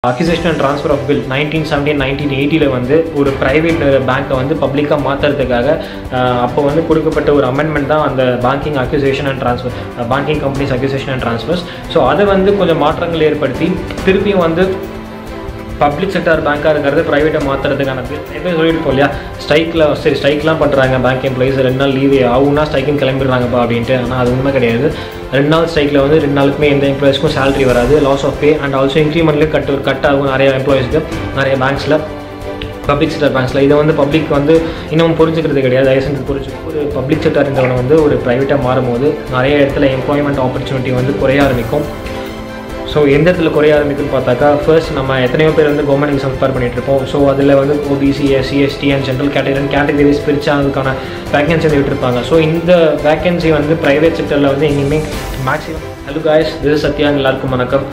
accusation and transfer of bill nineteen seventeen nineteen எயிட்டியில் வந்து ஒரு ப்ரைவேட் பேங்க்கை வந்து பப்ளிக்காக மாற்றுறதுக்காக அப்போ வந்து கொடுக்கப்பட்ட ஒரு அமெண்ட்மெண்ட் தான் அந்த banking acquisition and transfer banking companies acquisition and transfers so அதை வந்து கொஞ்சம் மாற்றங்கள் ஏற்படுத்தி திருப்பியும் வந்து பப்ளிக் செக்டார் பேங்காக இருக்கிறது ப்ரைவேட்டை மாற்றுறதுக்கான எப்போ சொல்லியிருப்போம் இல்லையா ஸ்ட்ரைக்கில் சரி ஸ்ட்ரைக்லாம் பண்ணுறாங்க பேங்க் எம்ப்ளாயிஸ் ரெண்டு நாள் லீவு ஆகும்னா ஸ்ட்ரைக்குன்னு கிளம்பிடுறாங்கப்பா அப்படின்ட்டு ஆனால் அது உண்மை கிடையாது ரெண்டு நாள் ஸ்ட்ரைக்கில் வந்து ரெண்டு நாளுக்குமே எந்த எம்ப்ளாயிஸ்க்கும் சேலரி வராது loss of pay and also இன்க்ரிமெண்ட்லேயும் கட் கட் ஆகும் நிறைய எம்ப்ளாயிஸ்க்கு நிறைய பேங்க்ஸில் பப்ளிக் செக்டர் பேங்க்ஸில் இதை வந்து பப்ளிக் வந்து இன்னும் புரிஞ்சுக்கிறது கிடையாது தயவு செஞ்சு புரிஞ்சு ஒரு பப்ளிக் செக்டர்ன்றவனை வந்து ஒரு ப்ரைவேட்டாக மாறும்போது நிறைய இடத்துல எம்ப்ளாய்மெண்ட் ஆப்பர்ச்சுனிட்டி வந்து குறைய ஆரம்பிக்கும் ஸோ எந்த இடத்துல குறைய ஆரம்பிக்குன்னு பார்த்தாக்கா ஃபர்ஸ்ட் நம்ம எத்தனையோ பேர் வந்து கவர்மெண்ட் எக்ஸாம் ப்ரிப்பேர் பண்ணிட்டு இருப்போம் ஸோ அதில் வந்து OBC SC ST and general category categories பிரித்து அதுக்கான வேகன்சி வந்து விட்டுருப்பாங்க ஸோ இந்த வேகன்சி வந்து ப்ரைவேட் செக்டரில் வந்து எங்கேயுமே maximum hello guys this Sathya எல்லாருக்கும் வணக்கம்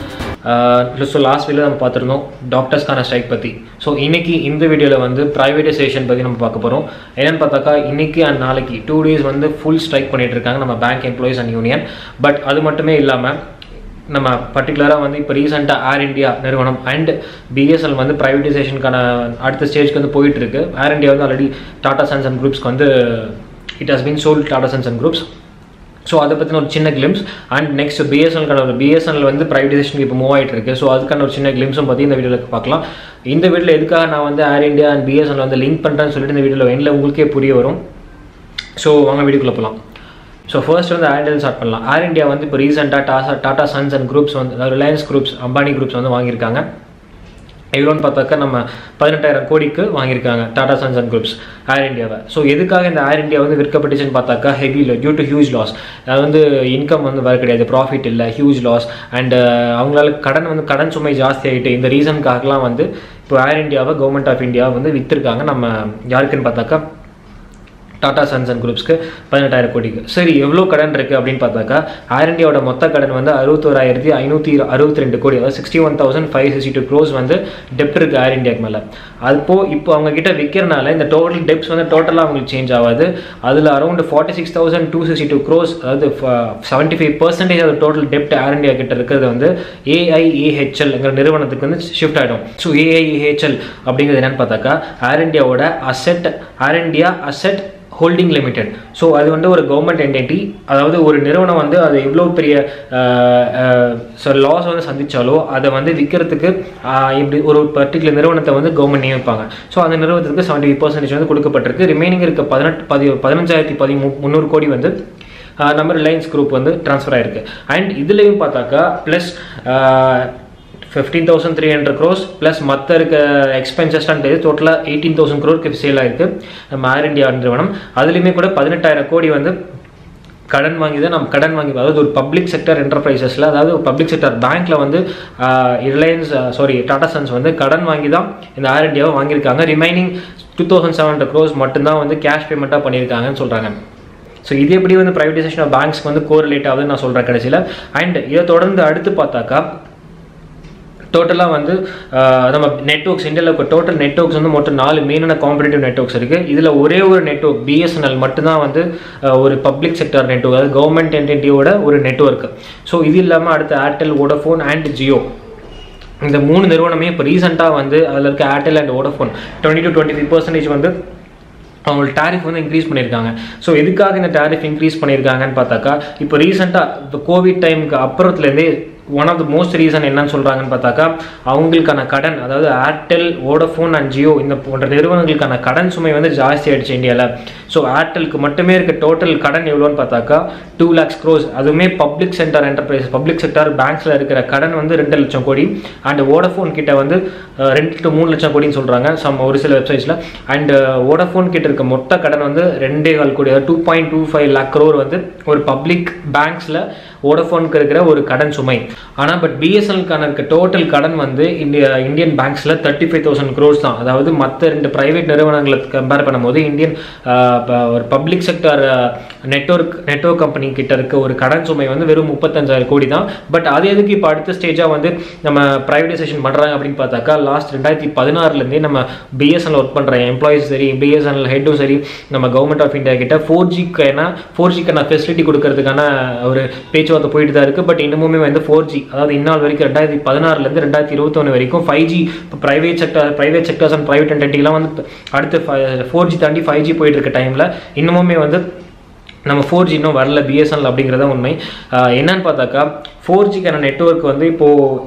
ஸோ லாஸ்ட் வீடியோ நம்ம பார்த்துருந்தோம் டாக்டர்ஸ்க்கான ஸ்ட்ரைக் பற்றி ஸோ இன்னைக்கு இந்த வீடியோவில் வந்து ப்ரைவேடைசேஷன் பற்றி நம்ம பார்க்க போகிறோம் என்னென்னு பார்த்தாக்கா இன்னைக்கு அண்ட் நாளைக்கு டூ டேஸ் வந்து ஃபுல் ஸ்ட்ரைக் பண்ணிட்டு இருக்காங்க நம்ம bank employees and union but அது மட்டுமே இல்லாமல் நம்ம பர்டிகுலராக வந்து இப்போ ரீசெண்டாக ஏர் இந்தியா நிறுவனம் அண்ட் பிஎஸ்எல் வந்து ப்ரைவேடைசேஷனுக்கான அடுத்த ஸ்டேஜ்க்கு வந்து போயிட்டு இருக்கு ஏர் இந்தியா வந்து ஆல்ரெடி டாடா சன்ஸ் அண்ட் குரூப்ஸ்க்கு வந்து it has been sold Tata Sons and groups so அதை பற்றின ஒரு சின்ன கிளிம்ஸ் அண்ட் நெக்ஸ்ட் பிஎஸ்என்கான ஒரு பிஎஸ்என்எல் வந்து ப்ரைவேடைசேஷன் இப்போ மூவ் ஆகிட்டு இருக்கு ஸோ அதுக்கான ஒரு சின்ன கிளிம்ஸும் பற்றி இந்த வீடியோவில் பார்க்கலாம் இந்த வீடியோவில் எதுக்காக நான் வந்து ஏர் இந்தியா அண்ட் பிஎஸ்என்எல் வந்து லிங்க் பண்ணுறேன்னு சொல்லிட்டு இந்த வீடியோவில் எண்டில் உங்களுக்கே புரிய வரும் ஸோ வாங்க வீடியோக்குள்ளே போகலாம் ஸோ ஃபர்ஸ்ட் வந்து ஏர்டெல் ஸ்டார்ட் பண்ணலாம் ஏர் இந்தியா வந்து இப்போ ரீசெண்டாக டாசா டாடா சன்ஸ் அண்ட் குரூப்ஸ் வந்து அதாவது ரிலையன்ஸ் குரூப்ஸ் அம்பானி குரூப்ஸ் வந்து வாங்கியிருக்காங்க எவ்வளோன்னு பார்த்தாக்கா நம்ம பதினெட்டாயிரம் கோடிக்கு வாங்கியிருக்காங்க Tata Sons and groups Air இந்தியாவை ஸோ எதுக்காக இந்த ஏர் இந்தியா வந்து விற்கப்பட்டுச்சுன்னு பார்த்தாக்கா heavy due to huge loss அது வந்து இன்கம் வந்து வர கிடையாது ப்ராஃபிட் இல்லை ஹியூஜ் லாஸ் அண்ட் அவங்களால கடன் வந்து கடன் சுமை ஜாஸ்தி ஆகிட்டு இந்த ரீசனுக்காகலாம் வந்து இப்போ ஏர் இந்தியாவை கவர்மெண்ட் ஆஃப் இந்தியா வந்து விற்றுருக்காங்க நம்ம யாருக்குன்னு பார்த்தாக்கா டாடா சன்ஸ் அண்ட் குரூப்ஸ்க்கு பதினெட்டாயிரம் கோடிக்கு சரி எவ்வளோ கடன் இருக்குது அப்படின்னு பார்த்தாக்கா ஏர் இந்தியாவோட மொத்த கடன் வந்து அறுபத்தோராயிரத்தி ஐநூற்றி அறுபத்தி ரெண்டு கோடி அதாவது sixty one thousand five sixty two crores வந்து டெப்ட் இருக்குது ஏர் இந்தியாக்கு மேலே அப்போ இப்போ அவங்க கிட்ட விற்கிறனால இந்த டோட்டல் டெப்ஸ் வந்து டோட்டலாக அவங்களுக்கு சேஞ்ச் ஆகாது அதில் around forty six thousand two sixty two crores அதாவது seventy five percentage of total டெப்ட் ஏர் இந்தியா கிட்ட இருக்கிறது வந்து ஏஐஏஹெச்எல்ங்கிற நிறுவனத்துக்கு வந்து ஷிஃப்ட் ஆகிடும் ஸோ ஏஐஏஹெச்எல் அப்படிங்கிறது என்னன்னு பார்த்தாக்கா ஏர் இந்தியாவோட asset Air India asset holding limited so அது வந்து ஒரு கவர்மெண்ட் என்டிட்டி அதாவது ஒரு நிறுவனம் வந்து அது எவ்வளோ பெரிய ஸோ லாஸ் வந்து சந்திச்சாலோ அதை வந்து விற்கிறதுக்கு இப்படி ஒரு பர்டிகுலர் நிறுவனத்தை வந்து கவர்மெண்ட் நியமிப்பாங்க ஸோ அந்த நிறுவனத்துக்கு செவன்டி பர்சன்டேஜ் வந்து கொடுக்கப்பட்டிருக்கு ரிமைனிங் இருக்க பதினெட்டு பதி பதினஞ்சாயிரத்தி பதி முந்நூறு கோடி வந்து நம்ம ரிலையன்ஸ் குரூப் வந்து ட்ரான்ஸ்ஃபர் ஆயிருக்கு அண்ட் இதுலேயும் பார்த்தாக்கா plus fifteen thousand three hundred crores plus மற்ற இருக்க எக்ஸ்பென்சஸ்லாம் தெரியுது டோட்டலாக எயிட்டீன் தௌசண்ட் க்ரோருக்கு சேல் ஆயிருக்கு நம்ம ஏர் இந்தியா நிறுவனம் அதுலேயுமே கூட பதினெட்டாயிரம் கோடி வந்து கடன் வாங்கி தான் நம்ம கடன் வாங்கி அதாவது ஒரு பப்ளிக் செக்டர் என்டர்பிரைசஸில் அதாவது ஒரு பப்ளிக் செக்டர் பேங்க்கில் வந்து ரிலையன்ஸ் சாரி டாடா சன்ஸ் வந்து கடன் வாங்கி தான் இந்த ஏர் இந்தியாவை வாங்கியிருக்காங்க remaining two thousand seven hundred crores மட்டும்தான் வந்து கேஷ் பேமெண்ட்டாக பண்ணியிருக்காங்கன்னு சொல்கிறாங்க ஸோ இது எப்படி வந்து ப்ரைவேடைசேஷன் ஆஃப் பேங்க்ஸ்க்கு வந்து கோரிலேட் ஆகுதுன்னு நான் சொல்கிறேன் கடைசியில் அண்ட் இதை தொடர்ந்து அடுத்து பார்த்தாக்கா டோட்டலாக வந்து நம்ம நெட்ஒர்க்ஸ் இந்தியாவில் இப்போ டோட்டல் நெட்ஒர்க்ஸ் வந்து மொத்தம் நாலு மெயினான காம்படிட்டிவ் நெட்ஒர்க்ஸ் இருக்குது இதில் ஒரே ஒரு நெட்ஒர்க் பிஎஸ்என்எல் மட்டும்தான் வந்து ஒரு பப்ளிக் செக்டர் நெட்ஒர்க் அதாவது கவர்மெண்ட் என்டிட்டியோட ஒரு நெட்ஒர்க் ஸோ இது இல்லாமல் அடுத்து ஏர்டெல் வோடஃபோன் அண்ட் ஜியோ இந்த மூணு நிறுவனமே இப்போ ரீசெண்டாக வந்து அதில் இருக்க Airtel and Vodafone twenty to twenty five percentage வந்து அவங்களோட டேரிஃப் வந்து இன்க்ரீஸ் பண்ணியிருக்காங்க ஸோ எதுக்காக இந்த டேரிஃப் இன்க்ரீஸ் பண்ணியிருக்காங்கன்னு பார்த்தாக்கா இப்போ ரீசெண்டாக இப்போ கோவிட் டைமுக்கு அப்புறத்துலேருந்தே one of the most reason என்னன்னு சொல்கிறாங்கன்னு பார்த்தாக்கா அவங்களுக்கான கடன் அதாவது ஏர்டெல் வோடஃபோன் அண்ட் ஜியோ இந்த போன்ற நிறுவனங்களுக்கான கடன் சுமை வந்து ஜாஸ்தி ஆயிடுச்சு இந்தியாவில் ஸோ ஏர்டெலுக்கு மட்டுமே இருக்க டோட்டல் கடன் எவ்வளோன்னு பார்த்தாக்கா டூ லேக்ஸ் க்ரோஸ் அதுவுமே public sector enterprise public sector பேங்க்ஸில் இருக்கிற கடன் வந்து ரெண்டு லட்சம் கோடி அண்ட் வோடஃபோன் கிட்ட வந்து ரெண்டு டு மூணு லட்சம் கோடின்னு சொல்கிறாங்க சம் ஒரு சில வெப்சைட்ஸில் அண்ட் வோடஃபோன் கிட்ட இருக்க மொத்த கடன் வந்து ரெண்டே கால் கோடி அதாவது two point two five lakh crore வந்து ஒரு பப்ளிக் பேங்க்ஸில் வோடஃபோனுக்கு இருக்கிற ஒரு கடன் சுமை ஆனால் பட் பிஎஸ்என்எல்கான இருக்க டோட்டல் கடன் வந்து இந்திய இந்தியன் பேங்க்ஸில் தேர்ட்டி ஃபைவ் தௌசண்ட் க்ரோர்ஸ் தான் அதாவது மற்ற ரெண்டு ப்ரைவேட் நிறுவனங்களை கம்பேர் பண்ணும்போது இந்தியன் ஒரு public sector network network company கிட்ட இருக்க ஒரு கடன் சுமை வந்து வெறும் முப்பத்தஞ்சாயிரம் கோடி தான் பட் அது எதுக்கு இப்போ அடுத்த ஸ்டேஜாக வந்து நம்ம ப்ரைவேடைசேஷன் பண்ணுறாங்க அப்படின்னு பார்த்தாக்கா லாஸ்ட் ரெண்டாயிரத்தி பதினாறுலேருந்தே நம்ம பிஎஸ்என்எல் ஒர்க் பண்ணுற எம்ப்ளாயிஸ் சரி பிஎஸ்என்எல் ஹெட்டும் சரி நம்ம கவர்மெண்ட் ஆஃப் இந்தியா கிட்ட ஃபோர் ஜிக்கான ஃபோர் ஜிக்கான ஃபெசிலிட்டி கொடுக்கறதுக்கான ஒரு பேச்சு பேச்சுவார்த்தை போயிட்டு தான் இருக்குது பட் இன்னமுமே வந்து ஃபோர் ஜி அதாவது இந்நாள் வரைக்கும் ரெண்டாயிரத்தி பதினாறுலேருந்து ரெண்டாயிரத்தி இருபத்தொன்று வரைக்கும் ஃபைவ் ஜி இப்போ private sector private sectors and private என்டிட்டிலாம் வந்து அடுத்து ஃபோர் ஜி தாண்டி ஃபைவ் ஜி போயிட்டு இருக்க டைமில் இன்னமுமே வந்து நம்ம ஃபோர் ஜி இன்னும் வரல பிஎஸ்என்எல் அப்படிங்கிறத உண்மை ஆஹ் என்னன்னு பார்த்தாக்கா ஃபோர் ஜிக்கான நெட்ஒர்க் வந்து இப்போது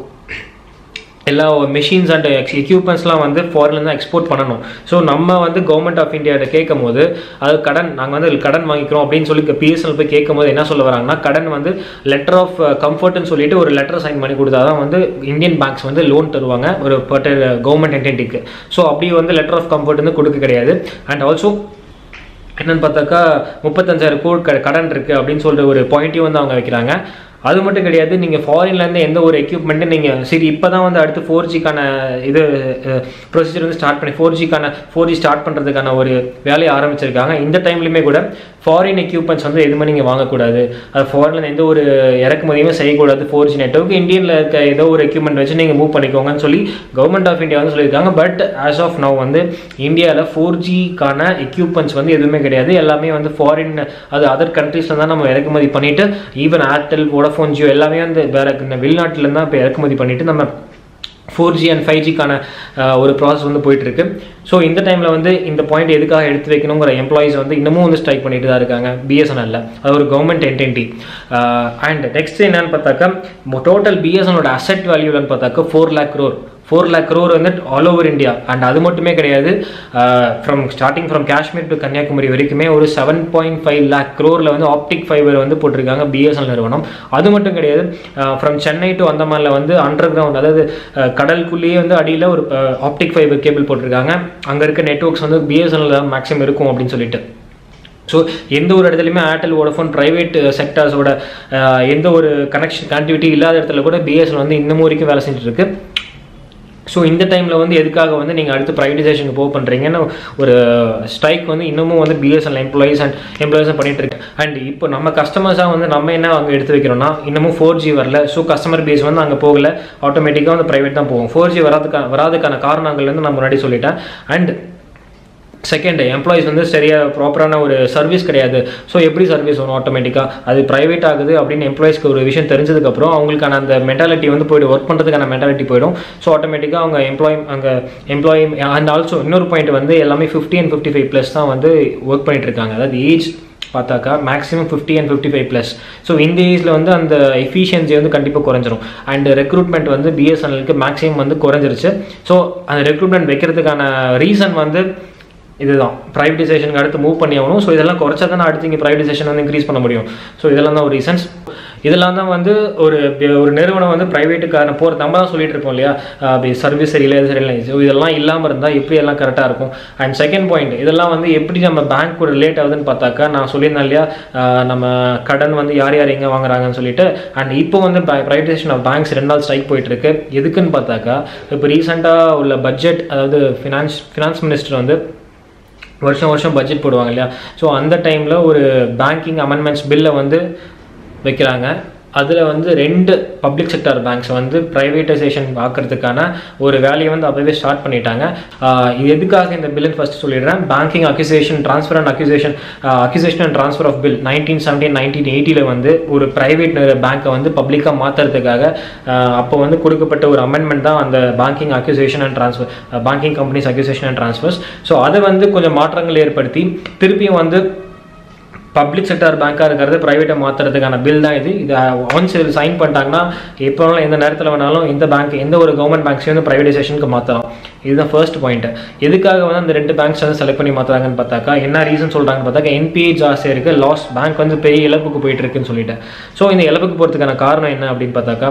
எல்லா மெஷின்ஸ் அண்ட் எக்ஸ் எக்யூப்மெண்ட்ஸ்லாம் வந்து ஃபாரின்ல தான் எக்ஸ்போர்ட் பண்ணணும் ஸோ நம்ம வந்து கவர்மெண்ட் ஆஃப் இந்தியாட்ட கேட்கும் போது அது கடன் நாங்கள் வந்து இதுல கடன் வாங்கிக்கிறோம் அப்படின்னு சொல்லி பிஎஸ்எல் போய் கேட்கும் போது என்ன சொல்ல வராங்கன்னா கடன் வந்து லெட்டர் ஆஃப் கம்ஃபர்ட்னு சொல்லிட்டு ஒரு லெட்டர் சைன் பண்ணி கொடுத்தா தான் வந்து இந்தியன் பேங்க்ஸ் வந்து லோன் தருவாங்க ஒரு பர்டிகுலர் கவர்மெண்ட் என்டிட்டிக்கு ஸோ அப்படி வந்து லெட்டர் ஆஃப் கம்ஃபர்ட் வந்து கொடுக்க கிடையாது அண்ட் ஆல்சோ என்னன்னு பார்த்தாக்கா முப்பத்தஞ்சாயிரம் கோடி க- கடன் இருக்குது அப்படின்னு சொல்லிட்டு ஒரு பாயிண்ட்டையும் வந்து அவங்க வைக்கிறாங்க அது மட்டும் கிடையாது நீங்கள் ஃபாரின்லேருந்து எந்த ஒரு எக்யூப்மெண்ட்டும் நீங்கள் சரி இப்போ தான் வந்து அடுத்து ஃபோர் ஜிக்கான இது ப்ரொசீஜர் வந்து ஸ்டார்ட் பண்ணி ஃபோர் ஜிக்கான ஃபோர் ஜி ஸ்டார்ட் பண்ணுறதுக்கான ஒரு வேலையை ஆரம்பிச்சிருக்காங்க இந்த டைம்லையுமே கூட ஃபாரின் எக்யூப்மெண்ட்ஸ் வந்து எதுவுமே நீங்கள் வாங்கக்கூடாது அது ஃபாரின்ல எந்த ஒரு இறக்குமதியுமே செய்யக்கூடாது ஃபோர் ஜி நெட்ஒர்க் இந்தியனில் இருக்க ஏதோ ஒரு எக்யூப்மெண்ட் வச்சு நீங்கள் மூவ் பண்ணிக்கோங்கன்னு சொல்லி கவர்மெண்ட் ஆஃப் இந்தியா வந்து சொல்லியிருக்காங்க பட் ஆஸ் ஆஃப் நவ் வந்து இந்தியாவில் ஃபோர் ஜிக்கான எக்யூப்மெண்ட்ஸ் வந்து எதுவுமே கிடையாது எல்லாமே வந்து ஃபாரின் அது அதர் கண்ட்ரீஸில் தான் நம்ம இறக்குமதி பண்ணிட்டு ஈவன் ஏர்டெல் வோடஃபோன் ஜியோ எல்லாமே வந்து வேற வெளிநாட்டில் தான் இப்போ இறக்குமதி பண்ணிட்டு நம்ம ஃபோர் ஜி அண்ட் ஃபைவ் ஜிக்கான ஒரு ப்ராசஸ் வந்து போயிட்டு இருக்கு ஸோ இந்த டைமில் வந்து இந்த பாயிண்ட் எதுக்காக எடுத்து வைக்கணுங்கிற எம்ப்ளாயிஸ் வந்து இன்னமும் வந்து ஸ்ட்ரைக் பண்ணிட்டு தான் இருக்காங்க பிஎஸ்என்எல்ல அது ஒரு கவர்மெண்ட் என்டென்டி அண்ட் நெக்ஸ்ட் என்னன்னு பார்த்தாக்கா டோட்டல் பிஎஸ்எனோட அசெட் வேல்யூலன்னு பார்த்தாக்கா ஃபோர் லேக் க்ரோர் ஃபோர் லேக் க்ரோர் வந்து ஆல் ஓவர் இந்தியா அண்ட் அது மட்டுமே கிடையாது from starting from Kashmir to Kanyakumari வரைக்குமே ஒரு செவன் பாயிண்ட் ஃபைவ் லேக் க்ரோரில் வந்து ஆப்டிக் ஃபைபர் வந்து போட்டிருக்காங்க பிஎஸ்எல் நிறுவனம் அது மட்டும் கிடையாது ஃப்ரம் சென்னை டு அந்தமானில் வந்து அண்டர் கிரவுண்ட் அதாவது அஹ், கடலுக்குள்ளேயே வந்து அடியில் ஒரு ஆப்டிக் ஃபைபர் கேபிள் போட்டிருக்காங்க அங்கே இருக்க நெட்ஒர்க்ஸ் வந்து பிஎஸ்என்எல் மேக்ஸிமம் இருக்கும் அப்படின்னு சொல்லிட்டு ஸோ எந்த ஒரு இடத்துலையுமே ஏர்டெல் வோடஃபோன் ப்ரைவேட் செக்டர்ஸோட எந்த ஒரு கனெக்ஷன் கனெக்டிவிட்டி இல்லாத இடத்துல கூட பிஎஸ்எல் வந்து இன்னமும் வரைக்கும் வேலை செஞ்சுட்டு இருக்கு ஸோ இந்த டைமில் வந்து எதுக்காக வந்து நீங்கள் அடுத்து ப்ரைவேடைசேஷனுக்கு போக பண்ணுறீங்கன்னு ஒரு ஸ்ட்ரைக் வந்து இன்னமும் வந்து பிஎஸ்எல் எம்ப்ளாயிஸ் அண்ட் எம்ப்ளாயிஸும் பண்ணிட்டு இருக்கு அண்ட் இப்போ நம்ம கஸ்டமர்ஸாக வந்து நம்ம என்ன அங்கே எடுத்து வைக்கிறோம்னா இன்னமும் ஃபோர் ஜி வரல ஸோ கஸ்டமர் பேஸ் வந்து அங்கே போகல ஆட்டோமேட்டிக்காக வந்து ப்ரைவேட் தான் போகும் ஃபோர் ஜி வராதுக்கான வராதுக்கான காரணங்கள் வந்து நான் முன்னாடி சொல்லிட்டேன் அண்ட் செகண்ட் எம்ப்ளாயிஸ் வந்து சரியாக ப்ராப்பரான ஒரு சர்வீஸ் கிடையாது ஸோ எப்படி சர்வீஸ் வரும் ஆட்டோமேட்டிக்காக அது ப்ரைவேட் ஆகுது அப்படின்னு எம்ப்ளாயிஸ்க்கு ஒரு விஷயம் தெரிஞ்சதுக்கப்புறம் அவங்களுக்கான அந்த மென்டாலிட்டி வந்து போய்டும் ஒர்க் பண்ணுறதுக்கான மென்டாலிட்டி போயிடும் ஸோ ஆட்டோமேட்டிக்காக அவங்க எம்ப்ளாய் அங்கே எம்ப்ளாயி அண்ட் ஆல்சோ இன்னொரு பாயிண்ட் வந்து எல்லாமே fifty and fifty five plus தான் வந்து ஒர்க் பண்ணிட்டு இருக்காங்க அதாவது ஏஜ் பார்த்தாக்கா maximum fifty and fifty five plus so இந்த ஏஜில் வந்து அந்த எஃபிஷியன்சி வந்து கண்டிப்பாக குறைஞ்சிரும் அண்ட் ரெக்ரூட்மெண்ட் வந்து பிஎஸ்என்எலுக்கு மேக்ஸிமம் வந்து குறைஞ்சிருச்சு ஸோ அந்த ரெக்ரூட்மெண்ட் வைக்கிறதுக்கான ரீசன் வந்து இதுதான் ப்ரைவேடைசேஷனுக்கு அடுத்து மூவ் பண்ணி ஆகணும் ஸோ இதெல்லாம் குறைச்சா தான் அடுத்து இங்கே ப்ரைவேடைசேஷன் வந்து இன்க்ரீஸ் பண்ண முடியும் ஸோ இதெல்லாம் தான் ஒரு ரீசன்ஸ் இதெல்லாம் தான் வந்து ஒரு ஒரு நிறுவனம் வந்து ப்ரைவேட்டுக்கான போகிற நம்ம தான் சொல்லிட்டு இருப்போம் இல்லையா சர்வீஸ் சரியில்லை இது சரியில்லை ஸோ இதெல்லாம் இல்லாமல் இருந்தால் எப்படி எல்லாம் கரெக்டாக இருக்கும் அண்ட் செகண்ட் பாயிண்ட் இதெல்லாம் வந்து எப்படி நம்ம பேங்க் கூட ரிலேட் ஆகுதுன்னு பார்த்தாக்கா நான் சொல்லியிருந்தேன் இல்லையா ஆஹ் நம்ம கடன் வந்து யார் யார் எங்கே வாங்குறாங்கன்னு சொல்லிட்டு அண்ட் இப்போ வந்து ப்ரைவேடைசேஷன் ஆஃப் பேங்க்ஸ் ரெண்டு நாள் ஸ்ட்ரைக் போயிட்டு இருக்கு எதுக்குன்னு பார்த்தாக்கா இப்போ ரீசெண்டாக உள்ள பட்ஜெட் அதாவது ஃபினான்ஸ் ஃபினான்ஸ் மினிஸ்டர் வந்து வருஷம் வருஷம் பட்ஜெட் போடுவாங்க இல்லையா ஸோ அந்த டைமில் ஒரு பேங்கிங் அமெண்ட்மெண்ட்ஸ் பில்லை வந்து வைக்கிறாங்க அதில் வந்து ரெண்டு பப்ளிக் செக்டார் பேங்க்ஸ் வந்து ப்ரைவேட்டைசேஷன் ஆக்கிறதுக்கான ஒரு வேலையை வந்து அப்போவே ஸ்டார்ட் பண்ணிட்டாங்க ஆஹ் இது எதுக்காக இந்த பில்லுன்னு ஃபஸ்ட் சொல்லிடுறேன் banking acquisition transfer and acquisition acquisition and transfer of bill nineteen seventeen nineteen எயிட்டியில் வந்து ஒரு ப்ரைவேட் பேங்க்கை வந்து பப்ளிக்காக மாற்றுறதுக்காக அப்போ வந்து கொடுக்கப்பட்ட ஒரு அமெண்ட்மெண்ட் தான் அந்த banking acquisition and transfer banking companies acquisition and transfers so அதை வந்து கொஞ்சம் மாற்றங்கள் ஏற்படுத்தி திருப்பியும் வந்து பப்ளிக் செக்டார் பேங்காக இருக்கிறது ப்ரைவேட்டை மாற்றுறதுக்கான பில் தான் இது இது ஒன்ஸ் இது சைன் பண்ணிட்டாங்கன்னா எப்போ வேணாலும் எந்த நேரத்தில் வேணாலும் இந்த பேங்க் எந்த ஒரு கவர்மெண்ட் பேங்க்ஸையும் வந்து ப்ரைவேடைசேஷனுக்கு மாற்றலாம் இதுதான் ஃபர்ஸ்ட் பாயிண்ட் எதுக்காக வந்து அந்த ரெண்டு பேங்க்ஸ் வந்து செலக்ட் பண்ணி மாற்றுறாங்கன்னு பார்த்தாக்கா என்ன ரீசன் சொல்கிறாங்கன்னு பார்த்தாக்கா என்பிஏ ஜாஸ்தியாக இருக்குது லாஸ் பேங்க் வந்து பெரிய இழப்புக்கு போயிட்டு இருக்குன்னு சொல்லிட்டு ஸோ இந்த இழப்புக்கு போகிறதுக்கான காரணம் என்ன அப்படின்னு பார்த்தாக்கா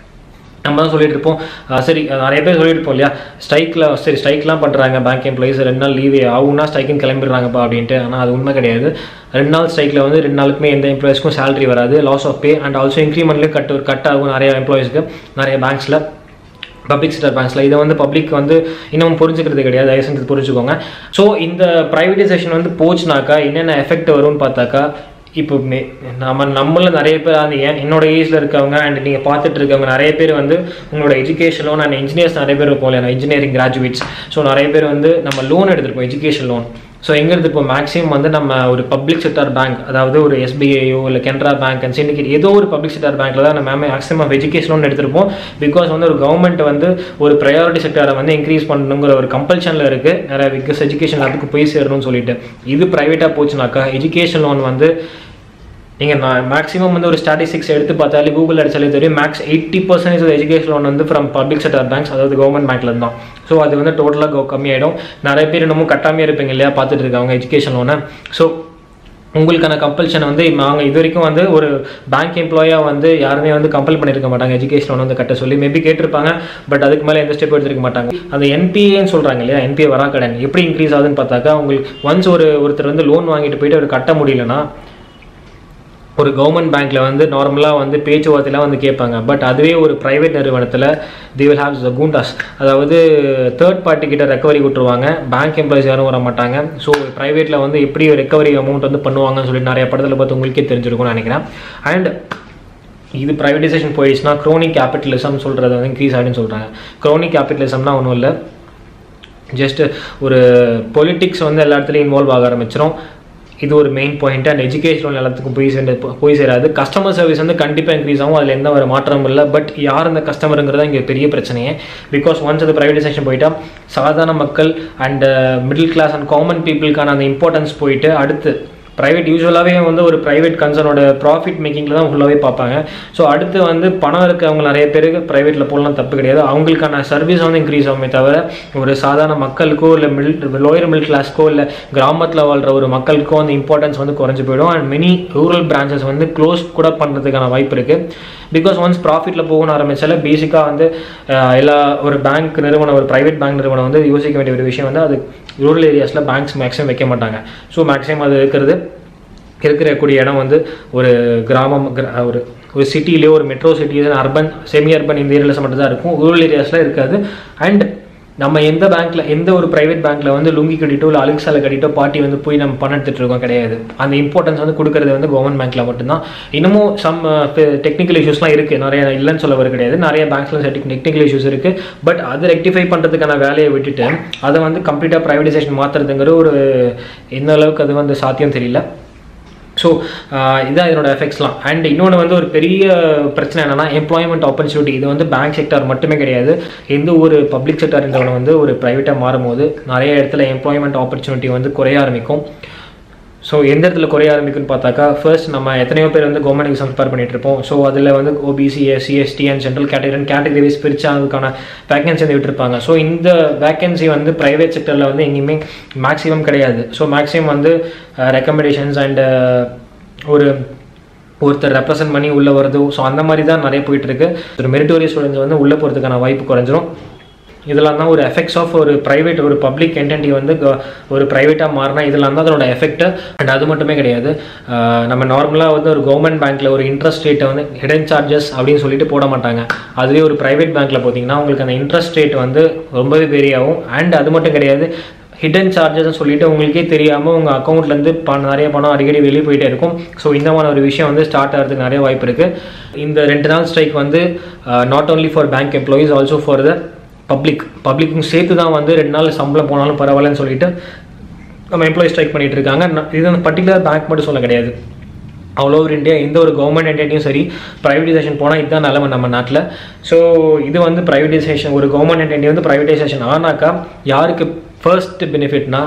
நம்ம தான் சொல்லிட்டு இருப்போம் அஹ் சரி அஹ் நிறைய பேர் சொல்லிட்டு இருப்போம் இல்லையா ஸ்ட்ரைக்கில் சரி ஸ்ட்ரைக்லாம் பண்ணுறாங்க பேங்க் எம்ப்ளாயிஸ் ரெண்டு நாள் லீவே ஆகும்னா ஸ்ட்ரைக்குன்னு கிளம்பிடுறாங்கப்பா அப்படின்ட்டு ஆனால் அது உண்மை கிடையாது ரெண்டு நாள் ஸ்ட்ரைக்கில் வந்து ரெண்டு நாளுக்குமே எந்த எம்ப்ளாயிஸ்க்கும் சேலரி வராது loss of pay and also இன்க்ரிமெண்ட்லேயும் கட் கட் ஆகும் நிறைய எம்ப்ளாயிஸ்க்கு நிறைய பேங்க்ஸில் பப்ளிக் செக்டர் பேங்க்ஸில் இதை வந்து பப்ளிக் வந்து இன்னும் புரிஞ்சுக்கிறது கிடையாது தயவு செஞ்சு புரிஞ்சுக்கோங்க ஸோ இந்த ப்ரைவேடைசேஷன் வந்து போச்சுனாக்கா என்னென்ன எஃபெக்ட் வரும்னு பார்த்தாக்கா இப்போ மே நம்ம நம்மள நிறைய பேர் அது ஏன் என்னோட ஏஜில் இருக்கவங்க அண்ட் நீங்கள் பார்த்துட்டு இருக்கவங்க நிறைய பேர் வந்து உங்களோட எஜுகேஷன் லோன் அண்ட் இன்ஜினியர்ஸ் நிறைய பேர் இருப்போம் இல்லையா இன்ஜினியரிங் கிராஜுவேட்ஸ் ஸோ நிறைய பேர் வந்து நம்ம லோன் எடுத்திருப்போம் எஜுகேஷன் லோன் ஸோ எங்கிறது இப்போ மேக்ஸிமம் வந்து நம்ம ஒரு பப்ளிக் செக்டார் பேங்க் அதாவது ஒரு எஸ்பிஐயோ இல்லை கெனரா பேங்க் அண்ட் சிண்டிகேட் ஏதோ ஒரு பப்ளிக் செக்டார் பேங்க்ல தான் நம்ம மேக்ஸிமம் எஜுகேஷன் லோன் எடுத்திருப்போம் பிகாஸ் வந்து ஒரு கவர்மெண்ட் வந்து ஒரு ப்ரையாரிட்டி செக்டாரை வந்து இன்க்ரீஸ் பண்ணணுங்கிற ஒரு கம்பல்ஷனில் இருக்குது நிறைய பிகாஸ் எஜுகேஷன் அதுக்கு போய் சேரணும்னு சொல்லிட்டு இது ப்ரைவேட்டாக போச்சுனாக்கா எஜுகேஷன் லோன் வந்து நீங்கள் நான் மேக்ஸிமம் வந்து ஒரு ஸ்டாட்டிஸ்டிக்ஸ் எடுத்து பார்த்தாலே கூகுள் அடிச்சாலே தெரியும் max eighty percentage education loan வந்து ஃப்ரம் பப்ளிக் செக்டர் பேங்க்ஸ் அதாவது கவர்மெண்ட் பேங்க்ல தான் ஸோ அது வந்து டோட்டலாக கம்மியாயிடும் நிறைய பேர் இன்னமும் கட்டாமே இருப்பீங்க இல்லையா பார்த்துட்டு இருக்காங்க எஜுகேஷன் லோனை ஸோ உங்களுக்கான கம்பல்ஷன் வந்து நாங்கள் இது வரைக்கும் வந்து ஒரு பேங்க் எம்ப்ளாயாக வந்து யாருமே வந்து கம்பல் பண்ணியிருக்க மாட்டாங்க எஜுகேஷன் லோன் வந்து கட்ட சொல்லி மேபி கேட்டிருப்பாங்க பட் அதுக்கு மேலே எந்த ஸ்டெப் எடுத்திருக்க மாட்டாங்க அந்த என்பிஏன்னு சொல்கிறாங்க இல்லையா என்பிஏ வராக்கடன் எப்படி இன்க்ரீஸ் ஆகுதுன்னு பார்த்தாக்கா உங்களுக்கு ஒன்ஸ் ஒரு ஒருத்தர் வந்து லோன் வாங்கிட்டு போயிட்டு அவர் கட்ட முடியலன்னா ஒரு கவர்மெண்ட் பேங்க்ல வந்து நார்மலாக வந்து பேச்சுவார்த்தைலாம் வந்து கேட்பாங்க பட் அதுவே ஒரு ப்ரைவேட் நிறுவனத்தில் they will have the goondas அதாவது தேர்ட் பார்ட்டி கிட்ட ரெக்கவரி விட்டுருவாங்க பேங்க் எம்ப்ளாயிஸ் யாரும் வர மாட்டாங்க ஸோ ப்ரைவேட்டில் வந்து எப்படி ரெக்கவரி அமௌண்ட் வந்து பண்ணுவாங்கன்னு சொல்லிட்டு நிறைய படத்தில் பார்த்து உங்களுக்கே தெரிஞ்சிருக்கும்னு நினைக்கிறேன் அண்ட் இது ப்ரைவேடைசேஷன் போயிடுச்சுன்னா க்ரோனிக் கேபிட்டலிசம் சொல்கிறது வந்து இன்க்ரீஸ் ஆகிடுன்னு சொல்கிறாங்க க்ரோனிக் கேபிட்டலிசம்னா ஒன்றும் இல்லை ஜஸ்ட் ஒரு பொலிட்டிக்ஸ் வந்து எல்லா இடத்துலையும் இன்வால்வ் ஆக ஆரம்பிச்சிடும் இது ஒரு மெயின் பாயிண்ட் அண்ட் எஜுகேஷன் எல்லாத்துக்கும் போய் சேர்ந்து போய் சேராது கஸ்டமர் சர்வீஸ் வந்து கண்டிப்பாக இன்க்ரீஸ் ஆகும் அதில் எந்த ஒரு மாற்றமும் இல்லை பட் யார் அந்த கஸ்டமருங்கிறதா இங்கே பெரிய பிரச்சனையே பிகாஸ் ஒன்ஸ் அது ப்ரைவேடைசேஷன் போயிட்டா சாதாரண மக்கள் and middle class and common பீப்புளுக்கான அந்த இம்பார்ட்டன்ஸ் போயிட்டு அடுத்து ப்ரைவேட் யூஸ்வலாகவே வந்து ஒரு ப்ரைவேட் கன்சர்னோட ப்ராஃபிட் மேக்கிங்கில் தான் ஃபுல்லாகவே பார்ப்பாங்க ஸோ அடுத்து வந்து பணம் இருக்கவங்க நிறைய பேருக்கு ப்ரைவேட்டில் போகலாம் தப்பு கிடையாது அவங்களுக்கான சர்வீஸ் வந்து இன்க்ரீஸ் ஆகுமே தவிர ஒரு சாதாரண மக்களுக்கோ இல்லை மிடில் லோயர் மிடில் கிளாஸ்க்கோ இல்லை கிராமத்தில் வாழ்கிற ஒரு மக்களுக்கோ அந்த இம்பார்ட்டன்ஸ் வந்து குறைஞ்சி போயிடும் அண்ட் மெனி ரூரல் பிரான்ச்சஸ் வந்து க்ளோஸ் கூட பண்ணுறதுக்கான வாய்ப்பு இருக்குது பிகாஸ் ஒன்ஸ் ப்ராஃபிட்டில் போகணும் ஆரம்பிச்சால பேசிக்காக வந்து அஹ், எல்லா ஒரு பேங்க் நிறுவனம் ஒரு ப்ரைவேட் பேங்க் நிறுவனம் வந்து யோசிக்க வேண்டிய ஒரு விஷயம் வந்து அது ரூரல் ஏரியாஸில் பேங்க்ஸ் மேக்ஸிமம் வைக்க மாட்டாங்க ஸோ மேக்ஸிமம் அது இருக்கிறது இருக்கிற கூடிய இடம் வந்து ஒரு கிராமம் கிர- ஒரு ஒரு சிட்டிலேயோ ஒரு metro cities urban semi urban இந்த ஏரியாவில் மட்டும் தான் இருக்கும் ரூரல் ஏரியாஸில் இருக்காது அண்ட் நம்ம எந்த பேங்க்ல எந்த ஒரு பிரைவேட் பேங்க்ல வந்து லுங்கி கட்டிட்டோ இல்லை அழுக்கு சாலை கட்டிட்டோ பாட்டி வந்து போய் நம்ம பணம் எடுத்துட்டு இருக்கோம் கிடையாது அந்த இம்பார்ட்டன்ஸ் வந்து கொடுக்கறது வந்து கவர்மெண்ட் பேங்க்ல மட்டும்தான் இன்னமும் சம் டெக்னிக்கல் இஷ்யூஸ்லாம் இருக்கு நிறைய இல்லைன்னு சொல்ல வர கிடையாது நிறைய பேங்க்ஸ்ல டெக்னிக்கல் இஷ்யூஸ் இருக்கு பட் அது ரெக்டிஃபை பண்றதுக்கான வேலையை விட்டுட்டு அதை வந்து கம்ப்ளீட்டாக ப்ரைவேடைசேஷன் மாத்துறதுங்கிற ஒரு எந்த அளவுக்கு அது வந்து சாத்தியம் தெரியல ஸோ இதான் இதனோட எஃபெக்ட்ஸ்லாம் அண்ட் இன்னொன்று வந்து ஒரு பெரிய பிரச்சனை என்னன்னா எம்ப்ளாய்மெண்ட் ஆப்பர்ச்சுனிட்டி இது வந்து பேங்க் செக்டார் மட்டுமே கிடையாது எந்த ஒரு பப்ளிக் செக்டார் என்றவன வந்து ஒரு ப்ரைவேட்டாக மாறும்போது நிறைய இடத்துல எம்ப்ளாய்மெண்ட் ஆப்பர்ச்சுனிட்டி வந்து குறைய ஆரம்பிக்கும் ஸோ எந்த இடத்துல குறைய ஆரம்பிக்கும்னு பார்த்தாக்கா ஃபர்ஸ்ட் நம்ம எத்தனையோ பேர் வந்து கவர்மெண்ட் எக்ஸாம் ப்ரிப்பேர் பண்ணிட்டு இருப்போம் ஸோ அதில் வந்து OBC SC ST and general category categories பிரித்து அதுக்கான வேகன்சி வந்து விட்டுருப்பாங்க ஸோ இந்த வேகன்சி வந்து ப்ரைவேட் செக்டரில் வந்து எங்கேயுமே மேக்ஸிமம் கிடையாது ஸோ மேக்ஸிமம் வந்து ரெக்கமெண்டேஷன்ஸ் அண்ட் ஒரு ஒருத்தர் ரெப்ரசன்ட் பண்ணி உள்ளே வருது ஸோ அந்த மாதிரி தான் நிறைய போயிட்டு இருக்கு ஒரு மெரிட்டோரியஸ் ஸ்டூடெண்ட்ஸ் வந்து உள்ளே போகிறதுக்கான வாய்ப்பு குறைஞ்சிரும் இதெல்லாம் தான் ஒரு எஃபெக்ட்ஸ் ஆஃப் ஒரு ப்ரைவேட் ஒரு பப்ளிக் என்டென்டி வந்து க- ஒரு ப்ரைவேட்டாக மாறினா இதெல்லாம் தான் அதோட எஃபெக்ட் அண்ட் அது மட்டுமே கிடையாது ஆஹ் நம்ம நார்மலாக வந்து ஒரு கவர்மெண்ட் பேங்க்கில் ஒரு இன்ட்ரெஸ்ட் ரேட்டை வந்து ஹிடன் சார்ஜஸ் அப்படின்னு சொல்லிட்டு போட மாட்டாங்க அதுவே ஒரு ப்ரைவேட் பேங்க்கில் பார்த்தீங்கன்னா உங்களுக்கு அந்த இன்ட்ரெஸ்ட் ரேட் வந்து ரொம்பவே vary ஆகும் அண்ட் அது மட்டும் கிடையாது ஹிடன் சார்ஜஸ்னு சொல்லிட்டு உங்களுக்கே தெரியாமல் உங்கள் அக்கௌண்ட்லேருந்து பணம் நிறைய பணம் அடிக்கடி வெளியே போயிட்டே இருக்கும் ஸோ இந்த மாதிரி ஒரு விஷயம் வந்து ஸ்டார்ட் ஆகிறதுக்கு நிறைய வாய்ப்பு இருக்குது இந்த ரெண்டு நாள் ஸ்ட்ரைக் வந்து not only for bank employees also for the public பப்ளிக்கும் சேர்த்து தான் வந்து ரெண்டு நாள் சம்பளம் போனாலும் பரவாயில்லன்னு சொல்லிட்டு நம்ம எம்ப்ளாயி ஸ்ட்ரைக் பண்ணிட்டு இருக்காங்க ந- இது வந்து பர்டிகுலர் பேங்க் மட்டும் சொல்ல கிடையாது ஆல் ஓவர் இந்தியா எந்த ஒரு கவர்மெண்ட் என்டிட்டியும் சரி ப்ரைவேடைசேஷன் போனால் இதுதான் நிலமை நம்ம நாட்டில் ஸோ இது வந்து ப்ரைவேடைசேஷன் ஒரு கவர்மெண்ட் என்டிட்டி வந்து ப்ரைவேடைசேஷன் ஆனாக்கா யாருக்கு ஃபர்ஸ்ட் பெனிஃபிட்னா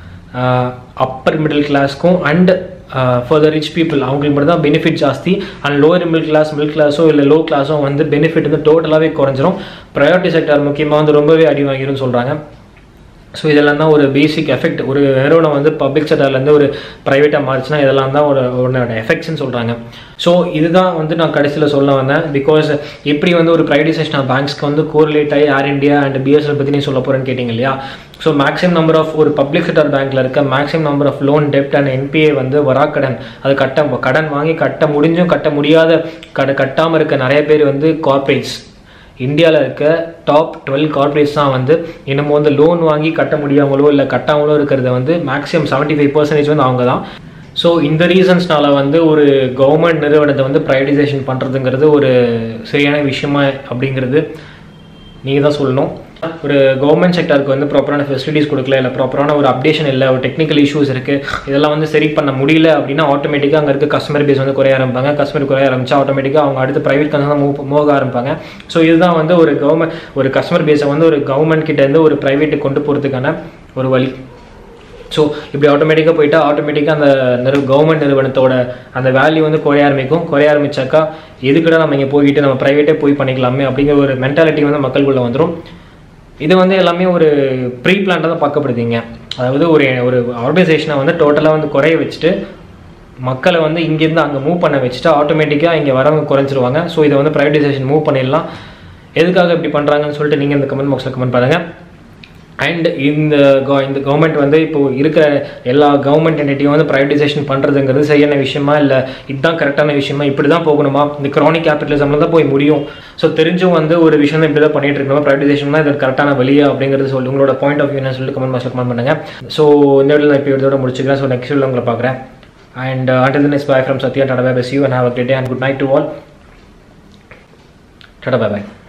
அப்பர் மிடில் கிளாஸ்க்கும் and for the rich people அவங்களுக்கு மட்டும் தான் பெனிஃபிட் ஜாஸ்தி and lower middle class middle கிளாஸோ இல்லை லோ கிளாஸோ வந்து பெனிஃபிட் வந்து டோட்டலாகவே குறைஞ்சிரும் ப்ரையாரிட்டி செக்டார் முக்கியமாக வந்து ரொம்பவே அடி வாங்கிரும்னு சொல்கிறாங்க ஸோ இதெல்லாம் தான் ஒரு பேசிக் எஃபெக்ட் ஒரு நிறுவனம் வந்து பப்ளிக் செக்டர்லேருந்து ஒரு ப்ரைவேட்டாக மாறிச்சுன்னா இதெல்லாம் தான் ஒரு ஒன்னோட எஃபெக்ட்ஸ்னு சொல்கிறாங்க ஸோ இதுதான் வந்து நான் கடைசியில் சொல்ல வந்தேன் பிகாஸ் எப்படி வந்து ஒரு ப்ரைவேடைசேஷன் ஆஃப் பேங்க்ஸ்க்கு வந்து கோரிலேட் ஆகி ஏர் இந்தியா அண்ட் பிஎஸ்எல் பற்றி நீ சொல்ல போகிறேன்னு கேட்டிங்க இல்லையா ஸோ மேக்ஸிமம் நம்பர் ஆஃப் ஒரு பப்ளிக் செக்டர் பேங்க்கில் இருக்க மேக்ஸிமம் நம்பர் ஆஃப் லோன் டெப்ட் அண்ட் என்பிஏ வந்து வராக்கடன் அது கட்ட கடன் வாங்கி கட்ட முடிஞ்சும் கட்ட முடியாத கட கட்டாமல் இருக்க நிறைய பேர் வந்து கார்பரேட்ஸ் இந்தியாவில் இருக்க டாப் டுவெல் கார்பரேட்ஸ் தான் வந்து இன்னமும் வந்து லோன் வாங்கி கட்ட முடியாமலோ இல்லை கட்டாமலோ இருக்கிறத வந்து மேக்ஸிமம் செவன்ட்டி ஃபைவ் பர்சன்டேஜ் வந்து அவங்க தான் ஸோ இந்த ரீசன்ஸ்னால வந்து ஒரு கவர்மெண்ட் நிறுவனத்தை வந்து ப்ரைவேடைசேஷன் பண்ணுறதுங்கிறது ஒரு சரியான விஷயமா அப்படிங்கிறது நீங்கள் தான் சொல்லணும் ஒரு கவர்மெண்ட் செக்டருக்கு வந்து ப்ராப்பரான ஃபெசிலிட்டிஸ் கொடுக்கல இல்லை ப்ராப்பரான ஒரு அப்டேஷன் இல்லை ஒரு டெக்னிக்கல் இஷ்யூஸ் இருக்குது இதெல்லாம் வந்து சரி பண்ண முடியல அப்படின்னா ஆட்டோமேட்டிக்காக அங்கே இருக்க கஸ்டமர் பேஸ் வந்து குறைய ஆரம்பிப்பாங்க கஸ்டமர் குறைய ஆரம்பிச்சா ஆட்டோமேட்டிக்காக அவங்க அடுத்து ப்ரைவேட் கன்சர்ன் மூவ் மூவ் ஆரம்பிப்பாங்க ஸோ இதுதான் வந்து ஒரு கவர்மெண்ட் ஒரு கஸ்டமர் பேஸை வந்து ஒரு கவர்மெண்ட் கிட்டேருந்து ஒரு ப்ரைவேட்டுக்கு கொண்டு போகிறதுக்கான ஒரு வழி ஸோ இப்படி ஆட்டோமேட்டிக்காக போயிட்டா ஆட்டோமேட்டிக்காக அந்த நிறு கவர்மெண்ட் நிறுவனத்தோட அந்த வேல்யூ வந்து குறைய ஆரம்பிக்கும் குறைய ஆரம்பிச்சாக்கா எதுக்குடா நம்ம இங்கே போய்கிட்டு நம்ம ப்ரைவேட்டே போய் பண்ணிக்கலாமே அப்படிங்கிற ஒரு மென்டாலிட்டி வந்து மக்களுக்குள்ளே வந்துடும் இது வந்து எல்லாமே ஒரு ப்ரீ பிளான்டாக தான் பார்க்கப்படுதுங்க அதாவது ஒரு ஒரு ஆர்கனைசேஷனை வந்து டோட்டலாக வந்து குறைய வச்சுட்டு மக்களை வந்து இங்கேருந்து அங்கே மூவ் பண்ண வச்சுட்டு ஆட்டோமேட்டிக்காக இங்கே வரவங்க குறைஞ்சிருவாங்க ஸோ இதை வந்து ப்ரைவேடைசேஷன் மூவ் பண்ணிடலாம் எதுக்காக இப்படி பண்ணுறாங்கன்னு சொல்லிட்டு நீங்கள் இந்த கமெண்ட் பாக்ஸில் கமெண்ட் பண்ணுங்கள் அண்ட் இந்த கவ- இந்த கவர்மெண்ட் வந்து இப்போ இருக்கிற எல்லா கவர்மெண்ட் என்டிட்டியும் வந்து ப்ரைவேடைசேஷன் பண்ணுறதுங்கிறது சரியான விஷயமா இல்லை இதுதான் கரெக்டான விஷயமா இப்படி தான் போகணுமா இந்த க்ரானிக் கேபிட்டலிசம்ல தான் போய் முடியும் ஸோ தெரிஞ்சும் வந்து ஒரு விஷயம் இப்படி தான் பண்ணிட்டு இருக்கணும் ப்ரைவேடைசேஷன் தான் இது கரெக்டான வழியா அப்படிங்கிறது சொல்லி உங்களோட பாயிண்ட் ஆஃப் வியூன்னு சொல்லிட்டு கமெண்ட் பாக்ஸில் கமெண்ட் பண்ணுங்க ஸோ இந்த வீடியோ நான் இப்போ இதோட முடிச்சுக்கிறேன் ஸோ நெக்ஸ்ட் வீடியோ உங்களை பார்க்குறேன் அண்ட் அண்டர் this is bye from Sathya tata bye bye you and have a great day and good night to all tata bye by